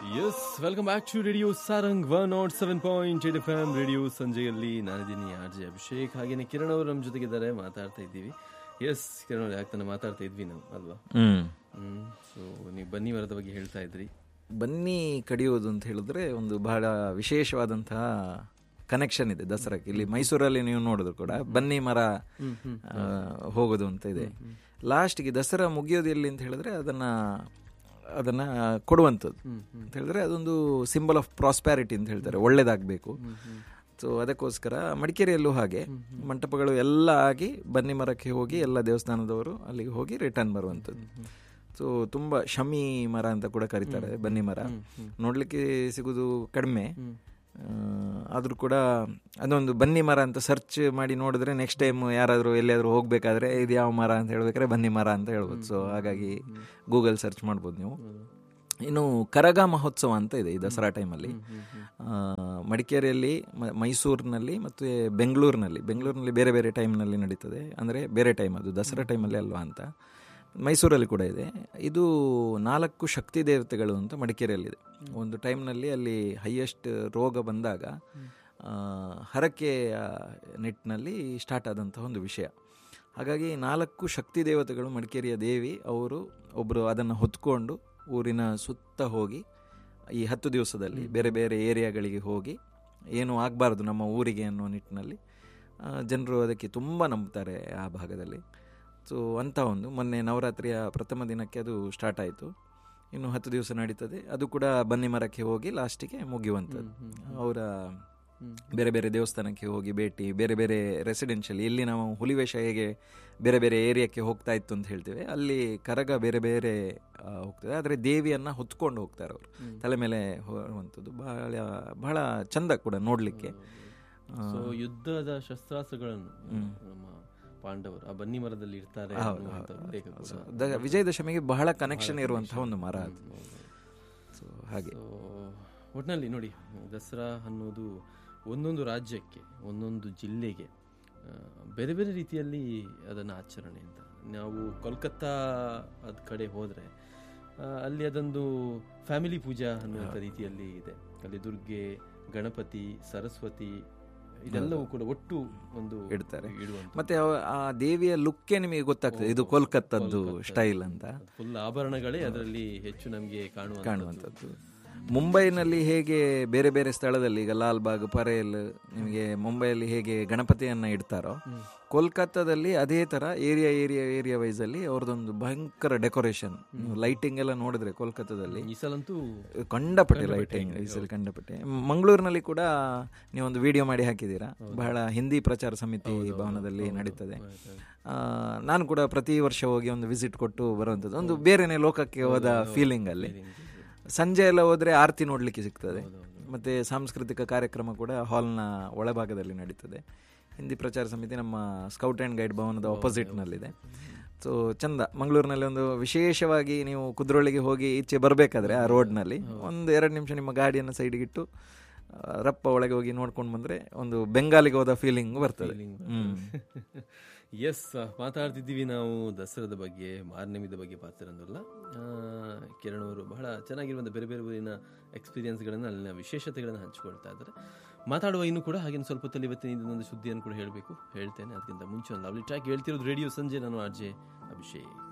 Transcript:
S welcome back to radio Sarang one nought seven point eight F M radio ಸಂಜೆಯಲ್ಲಿ ನಾನಿದ್ದೀನಿ R J Abhishek ಹಾಗೇನೆ ಕಿರಣ್ ಅವರು ನಮ್ಮ ಜೊತೆಗಿದ್ದಾರೆ ಮಾತಾಡ್ತಾ ಇದ್ದೀವಿ ಎಸ್ ಕಿರಣ್ ಅವ್ರು ಯಾಕೆ ತಾನೆ ಮಾತಾಡ್ತಾ ಇದ್ವಿ ನಾವು ಅಲ್ವಾ ಹ್ಮ್ ಹ್ಮ್ ಸೊ ನೀವು ಬನ್ನಿ ಮರದ ಬಗ್ಗೆ ಹೇಳ್ತಾ ಇದ್ರಿ ಬನ್ನಿ ಕಡಿಯೋದು ಅಂತ ಹೇಳಿದ್ರೆ ಒಂದು ಬಹಳ ವಿಶೇಷವಾದಂತಹ ಕನೆಕ್ಷನ್ ಇದೆ ದಸರಾಕ್ಕೆ ಇಲ್ಲಿ ಮೈಸೂರಲ್ಲಿ ನೀವು ನೋಡಿದ್ರು ಕೂಡ ಬನ್ನಿ ಮರ ಆ, ಹೋಗೋದು ಅಂತ ಇದೆ ಲಾಸ್ಟ್ಗೆ ದಸರಾ ಮುಗಿಯೋದು ಎಲ್ಲಿ ಅಂತ ಹೇಳಿದ್ರೆ ಅದನ್ನ ಅದನ್ನ ಕೊಡುವಂಥದ್ದು ಅಂತ ಹೇಳಿದ್ರೆ ಅದೊಂದು ಸಿಂಬಲ್ ಆಫ್ ಪ್ರಾಸ್ಪ್ಯಾರಿಟಿ ಅಂತ ಹೇಳ್ತಾರೆ ಒಳ್ಳೇದಾಗಬೇಕು ಸೊ ಅದಕ್ಕೋಸ್ಕರ ಮಡಿಕೇರಿಯಲ್ಲೂ ಹಾಗೆ ಮಂಟಪಗಳು ಎಲ್ಲ ಆಗಿ ಬನ್ನಿ ಮರಕ್ಕೆ ಹೋಗಿ ಎಲ್ಲ ದೇವಸ್ಥಾನದವರು ಅಲ್ಲಿಗೆ ಹೋಗಿ ರಿಟರ್ನ್ ಬರುವಂಥದ್ದು ಸೊ ತುಂಬ ಶಮಿ ಮರ ಅಂತ ಕೂಡ ಕರೀತಾರೆ ಬನ್ನಿ ಮರ ನೋಡ್ಲಿಕ್ಕೆ ಸಿಗುದು ಕಡಿಮೆ ಆದರೂ ಕೂಡ ಅದೊಂದು ಬನ್ನಿ ಮರ ಅಂತ ಸರ್ಚ್ ಮಾಡಿ ನೋಡಿದ್ರೆ ನೆಕ್ಸ್ಟ್ ಟೈಮ್ ಯಾರಾದರೂ ಎಲ್ಲಿಯಾದರೂ ಹೋಗಬೇಕಾದ್ರೆ ಇದು ಯಾವ ಮರ ಅಂತ ಹೇಳ್ಬೇಕಾದ್ರೆ ಬನ್ನಿ ಮರ ಅಂತ ಹೇಳ್ಬೋದು ಸೊ ಹಾಗಾಗಿ ಗೂಗಲ್ ಸರ್ಚ್ ಮಾಡ್ಬೋದು ನೀವು ಇನ್ನು ಕರಗ ಮಹೋತ್ಸವ ಅಂತ ಇದೆ ಈ ದಸರಾ ಟೈಮಲ್ಲಿ ಆ, ಮಡಿಕೇರಿಯಲ್ಲಿ ಮ- ಮೈಸೂರಿನಲ್ಲಿ ಮತ್ತು ಬೆಂಗಳೂರಿನಲ್ಲಿ ಬೆಂಗಳೂರಿನಲ್ಲಿ ಬೇರೆ ಬೇರೆ ಟೈಮ್ನಲ್ಲಿ ನಡೀತದೆ ಅಂದರೆ ಬೇರೆ ಟೈಮ್ ಅದು ದಸರಾ ಟೈಮಲ್ಲಿ ಅಲ್ವಾ ಅಂತ ಮೈಸೂರಲ್ಲಿ ಕೂಡ ಇದೆ ಇದು ನಾಲ್ಕು ಶಕ್ತಿ ದೇವತೆಗಳು ಅಂತ ಮಡಿಕೇರಿಯಲ್ಲಿದೆ ಒಂದು ಟೈಮ್ನಲ್ಲಿ ಅಲ್ಲಿ ಹೈಯೆಸ್ಟ್ ರೋಗ ಬಂದಾಗ ಆ, ಹರಕೆಯ ನಿಟ್ಟಿನಲ್ಲಿ ಸ್ಟಾರ್ಟ್ ಆದಂತಹ ಒಂದು ವಿಷಯ ಹಾಗಾಗಿ ನಾಲ್ಕು ಶಕ್ತಿ ದೇವತೆಗಳು ಮಡಿಕೇರಿಯ ದೇವಿ ಅವರು ಒಬ್ಬರು ಅದನ್ನು ಹೊತ್ಕೊಂಡು ಊರಿನ ಸುತ್ತ ಹೋಗಿ ಈ ಹತ್ತು ದಿವಸದಲ್ಲಿ ಬೇರೆ ಬೇರೆ ಏರಿಯಾಗಳಿಗೆ ಹೋಗಿ ಏನು ಆಗಬಾರ್ದು ನಮ್ಮ ಊರಿಗೆ ಅನ್ನೋ ನಿಟ್ಟಿನಲ್ಲಿ ಜನರು ಅದಕ್ಕೆ ತುಂಬ ನಂಬ್ತಾರೆ ಆ ಭಾಗದಲ್ಲಿ ಸೊ ಅಂಥ ಒಂದು ಮೊನ್ನೆ ನವರಾತ್ರಿಯ ಪ್ರಥಮ ದಿನಕ್ಕೆ ಅದು ಸ್ಟಾರ್ಟ್ ಆಯಿತು ಇನ್ನು ಹತ್ತು ದಿವಸ ನಡೀತದೆ ಅದು ಕೂಡ ಬನ್ನಿ ಮರಕ್ಕೆ ಹೋಗಿ ಲಾಸ್ಟಿಗೆ ಮುಗಿಯುವಂಥದ್ದು ಅವರ ಬೇರೆ ಬೇರೆ ದೇವಸ್ಥಾನಕ್ಕೆ ಹೋಗಿ ಭೇಟಿ ಬೇರೆ ಬೇರೆ ರೆಸಿಡೆನ್ಷಿಯಲ್ ಇಲ್ಲಿ ನಾವು ಹುಲಿವೇಷ ಹೇಗೆ ಬೇರೆ ಬೇರೆ ಏರಿಯಾಕ್ಕೆ ಹೋಗ್ತಾ ಇತ್ತು ಅಂತ ಹೇಳ್ತೇವೆ ಅಲ್ಲಿ ಕರಗ ಬೇರೆ ಬೇರೆ ಆ, ಹೋಗ್ತದೆ ಆದರೆ ದೇವಿಯನ್ನ ಹೊತ್ಕೊಂಡು ಹೋಗ್ತಾರೆ ಅವರು ತಲೆ ಮೇಲೆ ಹೊರುವಂಥದ್ದು ಬಹಳ ಬಹಳ ಚಂದ ಕೂಡ ನೋಡಲಿಕ್ಕೆ ಸೊ ಯುದ್ಧದ ಶಸ್ತ್ರಾಸ್ತ್ರಗಳನ್ನು ನಮ್ಮ ಪಾಂಡವರು ಆ ಬನ್ನಿ ಮರದಲ್ಲಿ ಇರ್ತಾರೆ ಅನ್ನುವಂಥ ಉಲ್ಲೇಖ ಕೂಡ. ವಿಜಯದಶಮಿಗೆ ಬಹಳ ಕನೆಕ್ಷನ್ ಇರುವಂತಹ ಒಂದು ಮರ ಅದು ಸೊ ಹಾಗೆ ಸೊ ಒಟ್ಟಿನಲ್ಲಿ ನೋಡಿ ದಸರಾ ಅನ್ನೋದು ಒಂದೊಂದು ರಾಜ್ಯಕ್ಕೆ ಒಂದೊಂದು ಜಿಲ್ಲೆಗೆ ಆ, ಬೇರೆ ಬೇರೆ ರೀತಿಯಲ್ಲಿ ಅದನ್ನು ಆಚರಣೆ ಅಂತ ನಾವು ಕೋಲ್ಕತ್ತಾ ಅದ ಕಡೆ ಹೋದರೆ ಅಲ್ಲಿ ಅದೊಂದು ಫ್ಯಾಮಿಲಿ ಪೂಜಾ ಅನ್ನುವಂಥ ರೀತಿಯಲ್ಲಿ ಇದೆ ಅಲ್ಲಿ ದುರ್ಗೆ ಗಣಪತಿ ಸರಸ್ವತಿ ಇದೆಲ್ಲವೂ ಕೂಡ ಒಟ್ಟು ಒಂದು ಇಡ್ತಾರೆ. ಇಡುವಂಥ ಮತ್ತೆ ಅವ- ಆ ದೇವಿಯ ಲುಕ್ಕೇ ನಿಮಗೆ ಗೊತ್ತಾಗ್ತದೆ ಇದು ಕೋಲ್ಕತ್ತದ್ದು ಸ್ಟೈಲ್ ಅಂತ ಫುಲ್ ಆಭರಣಗಳೇ ಅದರಲ್ಲಿ ಹೆಚ್ಚು ನಮಗೆ ಕಾಣುವ ಕಾಣುವಂಥದ್ದು ಮುಂಬೈನಲ್ಲಿ ಹೇಗೆ ಬೇರೆ ಬೇರೆ ಸ್ಥಳದಲ್ಲಿ ಈಗ ಲಾಲ್ಬಾಗ್ ಪರೇಲ್ ನಿಮಗೆ ಮುಂಬೈಯಲ್ಲಿ ಹೇಗೆ ಗಣಪತಿಯನ್ನ ಇಡ್ತಾರೋ ಕೋಲ್ಕತ್ತಾದಲ್ಲಿ ಅದೇ ತರ ಏರಿಯಾ ಏರಿಯಾ ಏರಿಯಾ ವೈಸ್ ಅಲ್ಲಿ ಅವ್ರದ್ದೊಂದು ಭಯಂಕರ ಡೆಕೋರೇಷನ್ ಲೈಟಿಂಗ್ ಎಲ್ಲ ನೋಡಿದ್ರೆ ಕೋಲ್ಕತ್ತಾದಲ್ಲಿ ಈ ಸಲಂತೂ ಕಂಡಪಟ್ಟೆ ಲೈಟಿಂಗ್ ಈ ಸಲ ಕಂಡಪಟ್ಟೆ ಮಂಗಳೂರಿನಲ್ಲಿ ಕೂಡ ನೀವೊಂದು ವಿಡಿಯೋ ಮಾಡಿ ಹಾಕಿದ್ದೀರಾ ಬಹಳ ಹಿಂದಿ ಪ್ರಚಾರ ಸಮಿತಿ ಭವನದಲ್ಲಿ ನಡೀತದೆ ಆ, ನಾನು ಕೂಡ ಪ್ರತಿ ವರ್ಷ ಹೋಗಿ ಒಂದು ವಿಸಿಟ್ ಕೊಟ್ಟು ಬರುವಂಥದ್ದು ಒಂದು ಬೇರೆನೆ ಲೋಕಕ್ಕೆ ಹೋದ ಫೀಲಿಂಗ್ ಅಲ್ಲಿ ಸಂಜೆ ಎಲ್ಲ ಹೋದ್ರೆ ಆರತಿ ನೋಡ್ಲಿಕ್ಕೆ ಸಿಗ್ತದೆ ಮತ್ತೆ ಸಾಂಸ್ಕೃತಿಕ ಕಾರ್ಯಕ್ರಮ ಕೂಡ ಹಾಲ್ನ ಒಳಭಾಗದಲ್ಲಿ ನಡೀತದೆ ಹಿಂದಿ ಪ್ರಚಾರ ಸಮಿತಿ ನಮ್ಮ ಸ್ಕೌಟ್ ಆ್ಯಂಡ್ ಗೈಡ್ ಭವನದ ಆಪೋಸಿಟ್ನಲ್ಲಿದೆ ಸೊ ಚಂದ ಮಂಗಳೂರಿನಲ್ಲಿ ಒಂದು ವಿಶೇಷವಾಗಿ ನೀವು ಕುದ್ರೋಳಿಗೆ ಹೋಗಿ ಈಚೆ ಬರಬೇಕಾದ್ರೆ ಆ ರೋಡ್ನಲ್ಲಿ ಒಂದು ಎರಡು ನಿಮಿಷ ನಿಮ್ಮ ಗಾಡಿಯನ್ನು ಸೈಡ್ಗಿಟ್ಟು ಆ, ರಪ್ಪ ಒಳಗೆ ಹೋಗಿ ನೋಡ್ಕೊಂಡು ಬಂದ್ರೆ ಒಂದು ಬೆಂಗಾಲಿಗೆ ಹೋದ ಫೀಲಿಂಗ್ ಬರ್ತದೆ ಹ್ಮ್ ಎಸ್ ಮಾತಾಡ್ತಿದ್ದೀವಿ ನಾವು ದಸರಾದ ಬಗ್ಗೆ ಮಾರ್ನಮಿದ ಬಗ್ಗೆ ಪಾತ್ರನಲ್ಲ ಕಿರಣ್ ಅವರು ಬಹಳ ಚೆನ್ನಾಗಿರುವಂಥ ಬೇರೆ ಬೇರೆ ಊರಿನ ಎಕ್ಸ್ಪೀರಿಯನ್ಸ್ಗಳನ್ನು ಅಲ್ಲಿನ ವಿಶೇಷತೆಗಳನ್ನು ಹಂಚಿಕೊಳ್ತಾ ಇದ್ದಾರೆ ಮಾತಾಡುವ ಇನ್ನು ಕೂಡ ಹಾಗೆ ಸ್ವಲ್ಪ ಹೊತ್ತಲ್ಲಿ ಇವತ್ತಿನ ಇದೊಂದು ಸುದ್ದಿಯನ್ನು ಕೂಡ ಹೇಳಬೇಕು ಹೇಳ್ತೇನೆ ಅದಕ್ಕಿಂತ ಮುಂಚೆ ಒಂದು ಲವ್ಲಿ ಟ್ರ್ಯಾಕ್ ಹೇಳ್ತಿರೋದು ರೇಡಿಯೋ ಸಂಜೆ ನಾನು ಆರ್ ಜೆ ಅಭಿಷೇಕ್